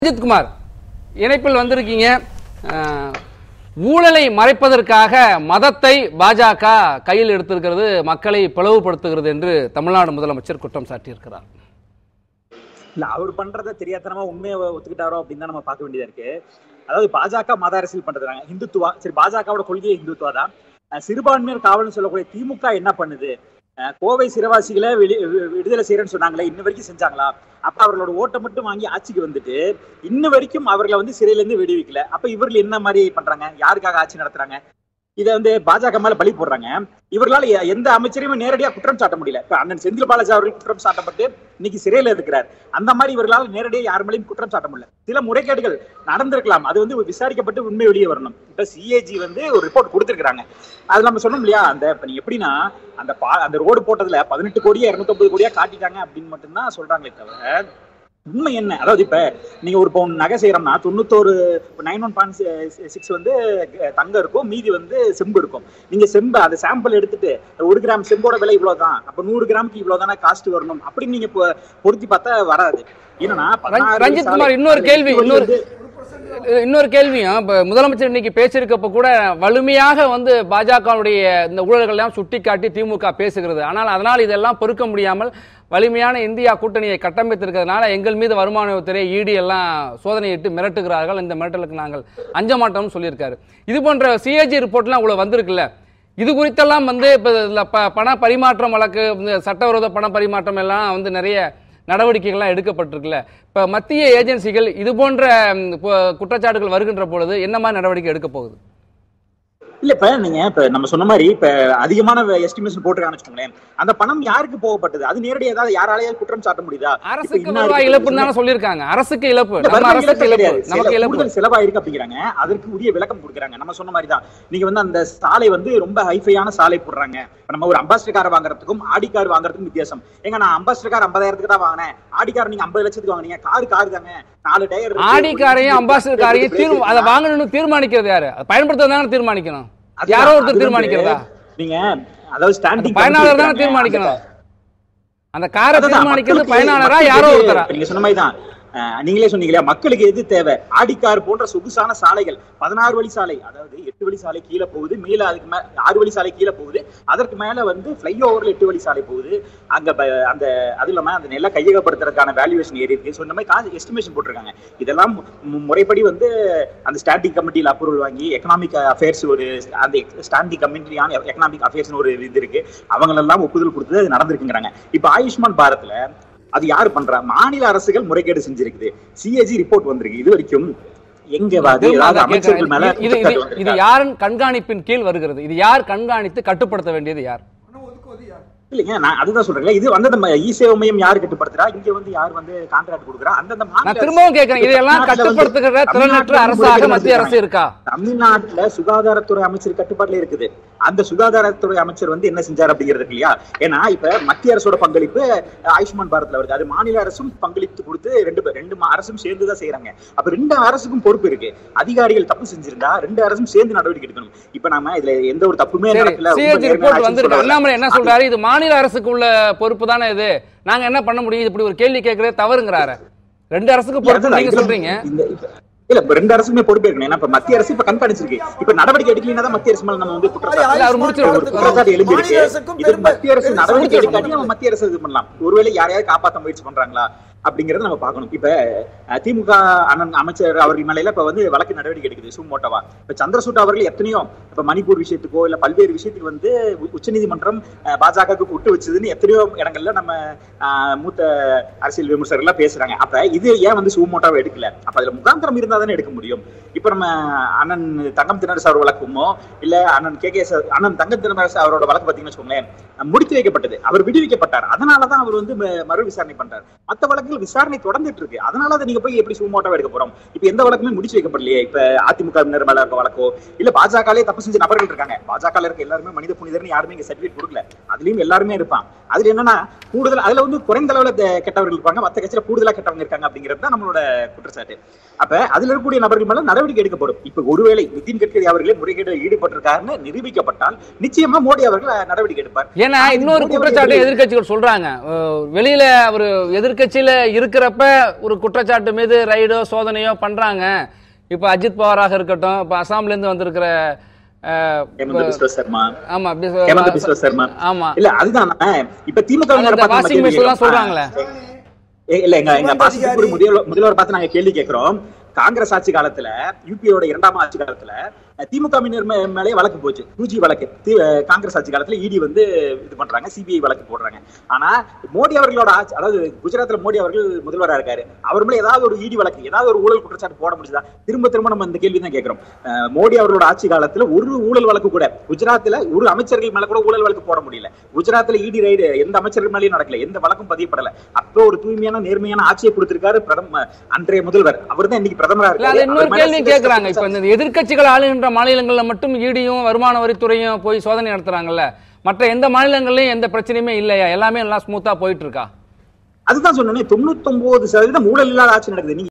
அஜித்குமார் இணைப்பில் வந்திருக்கீங்க அஹ், ஊழலை மறைப்பதற்காக மதத்தை பாஜக கையில் எடுத்திருக்கிறது மக்களை பிளவுபடுத்துகிறது என்று தமிழ்நாடு முதலமைச்சர் குற்றம் சாட்டியிருக்கிறார் இல்ல அவர் பண்றத தெரியாதனமா உண்மையை ஒத்துக்கிட்டாரோ அப்படின்னு தான் நம்ம பார்க்க வேண்டியதா இருக்கு அதாவது பாஜக மத அரசியல் பண்றதுறாங்க இந்துத்துவா சரி பாஜகவோட கொள்கையே இந்துத்துவா தான் அஹ் சிறுபான்மையர் காவல்னு சொல்லக்கூடிய திமுக என்ன பண்ணுது அஹ் கோவை சிறைவாசிகளை வெளி வி- விடுதலை செய்யறேன்னு சொன்னாங்களே இன்ன வரைக்கும் செஞ்சாங்களா அப்ப அவர்களோட ஓட்டை மட்டும் வாங்கி ஆட்சிக்கு வந்துட்டு இன்ன வரைக்கும் அவர்களை வந்து சிறையில இருந்து விடுவிக்கல அப்ப இவர்கள் என்ன மாதிரி பண்றாங்க யாருக்காக ஆட்சி நடத்துறாங்க இதை வந்து பாஜக மேல பலி போடுறாங்க இவர்களால எ- எந்த அமைச்சரையுமே நேரடியா குற்றம் சாட்ட முடியல இப்ப அண்ணன் செந்தில் பாலாஜி அவர்கள் குற்றம் சாட்டப்பட்டு இன்னைக்கு சிறையில இருக்கிறார் அந்த மாதிரி இவர்களால் நேரடியா யார் மேலேயும் குற்றம் சாட்ட முடியல சில முறைகேடுகள் நடந்திருக்கலாம் அது வந்து விசாரிக்கப்பட்டு உண்மை வெளியே வரணும் இப்ப சிஏஜி வந்து ஒரு ரிப்போர்ட் கொடுத்திருக்காங்க அது நம்ம சொன்னோம் இல்லையா அந்த இப்ப நீங்க எப்படின்னா அந்த பா அந்த ரோடு போட்டதுல பதினெட்டு கோடியா இருநூத்தொன்பது கோடியா காட்டிட்டாங்க அப்படின்னு மட்டும்தான் சொல்றாங்களே தவிர உண்மை என்ன அதாவது இப்ப நீங்க ஒரு பவுன் நகை செய்யறோம்னா தொண்ணூத்தோரு நைன் ஒன் பாயிண்ட் சிக்ஸ் வந்து அஹ், தங்கம் இருக்கும் மீதி வந்து செம்பு இருக்கும் நீங்க செம்பு அந்த சாம்பிள் எடுத்துட்டு ஒரு கிராம் செம்போட விலை இவ்வளவுதான் அப்ப நூறு கிராமுக்கு இவ்வளவுதானே காஸ்ட் வரணும் அப்படின்னு நீங்க பொ- பொருத்தி பார்த்தா வராது என்னன்னா பதினாறு ரஞ்சித் சாலை- குமார் இன்னொரு அதுல கேள்வி எட்டு வழி இன்னொரு வந்து- இன்னொரு கேள்வியும் இப்ப முதலமைச்சர் இன்னைக்கு பேச்சிருக்கப்ப கூட வலிமையாக வந்து பாஜகவுடைய இந்த ஊழல்கள் எல்லாம் சுட்டிக்காட்டி திமுக பேசுகிறது ஆனால் அதனால் இதெல்லாம் பொறுக்க முடியாமல் வலிமையான இந்தியா கூட்டணியை கட்டமைத்திருக்கிறதுனால எங்கள் மீது வருமான வரித்துறை இடி எல்லாம் சோதனையிட்டு மிரட்டுகிறார்கள் இந்த மிரட்டலுக்கு நாங்கள் அஞ்ச மாட்டோம்னு சொல்லியிருக்காரு இது போன்ற சிஏஜி ரிப்போர்ட்லாம் இவ்வளவு வந்திருக்குல்ல இது குறித்தெல்லாம் வந்து இப்ப இதுல ப- பண பரிமாற்றம் வழக்கு இந்த சட்டவிரோத பண பரிமாற்றம் எல்லாம் வந்து நிறைய நடவடிக்கைகள்லாம் எடுக்கப்பட்டிருக்குல்ல இப்ப மத்திய ஏஜென்சிகள் இது போன்ற ம், பு- குற்றச்சாட்டுகள் வருகின்ற பொழுது என்ன மாதிரி நடவடிக்கை எடுக்க போகுது இல்ல இப்ப நீங்க இப்ப நம்ம சொன்ன மாதிரி இப்ப அதிகமான எஸ்டிமேஷன் போட்டுருக்கான்னு வச்சுக்கோங்களேன் அந்த பணம் யாருக்கு போகப்பட்டது அது நேரடி ஏதாவது யாராலையாவது குற்றம் சாட்ட முடியுதா இப்ப அரசுக்கு இன்னாருக்கு வருவாய் இழப்புன்னு தானே சொல்லியிருக்காங்க அரசுக்கு இழப்பு இல்ல, நம்ம வருவாய் அரசுக்கு இழப்பு இழப்பு கிடையாது. நமக்கு சில இழப்பு கூடுதல் செலவாயிருக்கு அப்படிங்கிறாங்க அதற்கு உரிய விளக்கம் கொடுக்குறாங்க நம்ம சொன்ன மாதிரி தான் நீங்க வந்து அந்த சாலை வந்து ரொம்ப ஹைஃபையான சாலை போடுறாங்க இப்ப நம்ம ஒரு அம்பாஸ்டர் கார் வாங்குறதுக்கும் ஆடி கார் வாங்குறதுக்கும் வித்தியாசம் ஏங்க நான் அம்பாஸ்டர் கார் ஐம்பதாயிரத்துக்கு தான் வாங்கினேன் ஆடி கார் நீங்க ஐம்பது லட்சத்துக்கு வாங்குனீங்க கார் கார் தாங்க நாலு டயர் ஆடி காரையும் அம்பாசிடர் காரையும் தீர்வு அதை வாங்கணும்னு தீர்மானிக்கிறது யாரு அதை பயன்படுத்துறது தானே தீர்மானிக்கணும் அதுதான், யாரோ அது ஒருத்தர் வந்து தீர்மானிக்கிறதா நீங்க அதாவது ஸ்டாண்டிங் பயனாளர் தானே தீர்மானிக்கணும் அந்த காரை அதுதான், தீர்மானிக்கிறது மக்களுக்கு பயனாளரா மக்களுக்கு யாரோ எது- ஒருத்தரா நீங்க சொன்ன மாதிரி தான் அஹ், நீங்களே சொன்னீங்க இல்லையா மக்களுக்கு எது தேவை ஆடிக்கார் போன்ற சொகுசான சாலைகள் பதினாறு வழி சாலை அதாவது எட்டு வழி சாலை கீழே போகுது மேல அதுக்கு மேல ஆறு வழி சாலை கீழே போகுது அதற்கு மேல வந்து ஃபிளை ஓவர்ல எட்டு வழி சாலை போகுது அங்க ப- அந்த அது இல்லாம அந்த நில கையகப்படுத்துறதுக்கான வேல்யூவேஷன் ஏறி இருக்கு ஸோ இந்த மாதிரி காசு எஸ்டிமேஷன் போட்டிருக்காங்க இதெல்லாம் மு- முறைப்படி வந்து அந்த ஸ்டாண்டிங் கமிட்டியில் அப்ரூவல் வாங்கி எக்கனாமிக் அஃபேர்ஸ் ஒரு அந்த ஸ்டாண்டிங் கமிட்டியான எக்கனாமிக் அஃபேர்ஸ்னு ஒரு இது இருக்கு அவங்களெல்லாம் ஒப்புதல் கொடுத்து அது நடந்திருக்குங்கிறாங்க இப்போ ஆயுஷ்மான் பாரத்ல அது யாரு பண்றா மாநில அரசுகள் முறைகேடு செஞ்சிருக்குது சிஏஜி ரிப்போர்ட் வந்திருக்கு இது வரைக்கும் எங்க வாது திரும்ப ஏதாவது அதை அமைச்சர்கள் கேட்கிறேன். மேல இது இது குற்றச்சாட்டு இது வந்திருக்கா? யாரின் கண்காணிப்பின் கீழ் வருகிறது இது யார் கண்காணித்து கட்டுப்படுத்த வேண்டியது யார் இல்லைங்க நான் அதுதான் சொல்றேன் இது வந்து நம்ம இ சேவை மையம் யாரு கட்டுப்படுத்துறா இங்க வந்து யார் வந்து கான்ட்ராக்ட் கொடுக்குறா அந்தந்த மாநில நான் திரும்பவும் கேட்கிறேன் இதையெல்லாம் தமிழ்நாட்டுல வந்து- கட்டுப்படுத்துகிற திறனற்ற தமிழ்நாட்டுல அரசாக முறைகேடு மத்திய அரசு இருக்கா தமிழ்நாட்டுல சுகாதாரத்துறை அமைச்சர் கட்டுப்பாட்டுல இருக்குது அந்த சுகாதாரத்துறை அமைச்சர் வந்து என்ன செஞ்சார் அப்படிங்கிறது இருக்கு இல்லையா ஏன்னா இப்ப மத்திய அரசோட பங்களிப்பு அஹ், ஆயுஷ்மான் பாரத்ல வருது அது மாநில அரசும் பங்களித்து கொடுத்து ரெண்டு பேர் ரெண்டு மா- அரசும் சேர்ந்து தான் செய்யறாங்க அப்ப ரெண்டு அரசுக்கும் பொறுப்பு இருக்கு அதிகாரிகள் தப்பு செஞ்சிருந்தா ரெண்டு அரசும் சேர்ந்து நடவடிக்கை எடுக்கணும் இப்ப நாம இதுல எந்த ஒரு தப்புமே சரி நடக்கல ரொம்ப சிஏஜி நேர்மையான ரிப்போர்ட் action வந்திருக்கு சொல்ல வரல. அண்ணாமலை என்ன சொல்றாரு இது மாநில அரசுக்கு உள்ள பொறுப்பு தானே இது நாங்க என்ன பண்ண முடியும் இப்படி ஒரு கேள்வி கேட்கறது தவறுங்கிறாரு ரெண்டு அரசுக்கு பொறுப்பு அதுதான் நீங்க இதுல- சொல்றீங்க இந்த- இப்ப- இல்ல இப்ப ரெண்டு அரசுமே பொறுப்பு இருக்கணும் ஏன்னா இப்ப மத்திய அரசு இப்ப கண்காணிச்சிருக்கு இப்ப நடவடிக்கை எடுக்கலைன்னா தான் மத்திய அரசு மேல நம்ம வந்து குற்றச்சாட்டு இல்ல, அவர் முடிச்சிருவாரு. ஒரு குற்றச்சாட்டு எழும்பி மாநில அரசுக்கும் இருக்கு இது பெருமை- மத்திய அரசு பெருமை நடவடிக்கை சொல்லிட்டு எடுக்காட்டி நம்ம மத்திய அரசு இது பண்ணலாம் ஒருவேளை யாரையாவது காப்பாத்த முயற்சி பண்றாங்களா அப்படிங்கறத நம்ம பார்க்கணும் இப்ப அஹ், திமுக அண்ணன் அமைச்சர் அவர்கள் மேல இப்ப வந்து வழக்கு நடவடிக்கை எடுக்குது சுமோட்டோவா இப்ப சந்திரசூட் அவர்கள் எத்தனையோ இப்ப மணிப்பூர் விஷயத்துக்கோ இல்ல பல்வேறு விஷயத்துக்கு வந்து உ- உச்சநீதிமன்றம் அஹ், பாஜகவுக்கு விட்டு வச்சதுன்னு எத்தனையோ இடங்கள்ல நம்ம அஹ், மூத்த அரசியல் விமர்சகர்கள் எல்லாம் பேசுறாங்க அப்ப இது ஏன் வந்து சுமோட்டோவை எடுக்கல அப்ப அதுல முகாந்திரம் இருந்தா தானே எடுக்க முடியும் இப்ப நம்ம அண்ணன் தங்கம் தினரசு அவர் வழக்குமோ இல்ல அண்ணன் கே கே அண்ணன் தங்கம் தினரசு அவரோட வழக்கு பாத்தீங்கன்னு வச்சுக்கோங்களேன் முடித்து வைக்கப்பட்டது அவர் விடுவிக்கப்பட்டார் அதனாலதான் அவர் வந்து ம- மறு விசாரணை பண்றார் மத்த வழக்குகள் விசாரணை தொடர்ந்துட்டு இருக்கு அதனால அதை நீங்க போய் எப்படி சுமோட்டோவா எடுக்க போறோம் இப்ப எந்த வழக்குமே முடிச்சு வைக்கப்படலையே இப்ப அதிமுக மேல இருக்க வழக்கோ இல்ல பாஜகலே தப்பு செஞ்ச நபர்கள் இருக்காங்க பாஜக இருக்க எல்லாருமே மனித புனிதர்னு யாருமே இங்க சர்டிபிகேட் கொடுக்கல அதுலயும் எல்லாருமே இருப்பான் அதுல என்னன்னா கூடுதல் அதுல வந்து குறைந்த அளவுல தெ- கெட்டவர்கள் இருப்பாங்க மத்த கட்சியில கூடுதலா கெட்டவங்க இருக்காங்க அப்படிங்கிறது தான் நம்மளோட குற்றச்சாட்டு அப்ப அதுல அதுல இருக்கக்கூடிய நபர்கள் மேல நடவடிக்கை எடுக்கப்படும் இப்ப ஒருவேளை நிதின் கட்கரி அவர்களே முறைகேடு ஈடுபட்டிருக்காருன்னு நிரூபிக்கப்பட்டால் நிச்சயமா மோடி அவர்கள் நடவடிக்கை எடுப்பார் ஏன்னா ஆனா, இன்னொரு மோடி குற்றச்சாட்டு அவர்கள் எதிர்க்கட்சிகள் சொல்றாங்க அஹ், வெளியில அவர் எதிர்க்கட்சியில இருக்கிறப்ப ஒரு குற்றச்சாட்டு மீது ரைடோ சோதனையோ பண்றாங்க இப்ப அஜித் பவாராக இருக்கட்டும் இப்ப அசாம்ல இருந்து வந்திருக்கிற அஹ், ஹேமந்த பிஸ்வ சர்மா ஆமா அப்படி ஹேமந்த சொ- பிஸ்வ சர்மா ஆமா இல்ல அதுதான் இப்ப திமுக அது அந்த washing machine எல்லாம் சொல்றாங்களே. இல்ல எங்க எங்க சுமந்த் பாசிட்டிவ் அதிகாரி. முதல்வர் முதல்வர் பார்த்து நாங்க கேள்வி கேட்கிறோம் காங்கிரஸ் ஆட்சி காலத்துல யூபியோட இரண்டாம் ஆட்சி காலத்துல அஹ், திமுக மின்னர் மே- மேலே வழக்கு போச்சு டூஜி வழக்கு தி- அஹ், காங்கிரஸ் ஆட்சி காலத்துல இடி வந்து இது பண்றாங்க சிபிஐ வழக்கு போடுறாங்க ஆனா மோடி அவர்களோட ஆட்சி அதாவது குஜராத்ல மோடி அவர்கள் முதல்வரா இருக்காரு அவர் மேல ஏதாவது ஒரு இடி வழக்கு ஏதாவது ஒரு ஊழல் குற்றச்சாட்டு போட முடியுதா திரும்ப திரும்ப நம்ம இந்த கேள்வி தான் கேட்கிறோம் அஹ், மோடி அவர்களோட ஆட்சி காலத்துல ஒரு ஊழல் வழக்கு கூட குஜராத்ல ஒரு அமைச்சர்கள் மேல கூட ஊழல் வழக்கு போட முடியல குஜராத்ல இடி ரைடு எந்த அமைச்சர்கள் மேலயும் நடக்கல எந்த வழக்கும் பதியப்படல அப்போ ஒரு தூய்மையான நேர்மையான ஆட்சியை கொடுத்திருக்காரு பிரதம அன்றைய முதல்வர் அவர் தான் இன்னைக்கு பிரதமரா இல்ல அது இருக்காரு இன்னொரு அவர் மேல கேள்வி serious கேக்குறாங்க இப்ப இந்த எதிர்க்கட்சிகள் ஆளுகின்ற மாநிலங்கள்ல மட்டும் ஈடியும் வருமான வரித்துறையும் போய் சோதனை நடத்துறாங்கல்ல மற்ற எந்த மாநிலங்கள்லயும் எந்த பிரச்சனையுமே இல்லையா எல்லாமே எல்லாம் ஸ்மூத்தா போயிட்டு இருக்கா அதுதான் சொன்னேன் தொண்ணூத்தி ஒன்பது சதவீதம் ஊழல் இல்லாத ஆட்சி நடக்குது நீங்க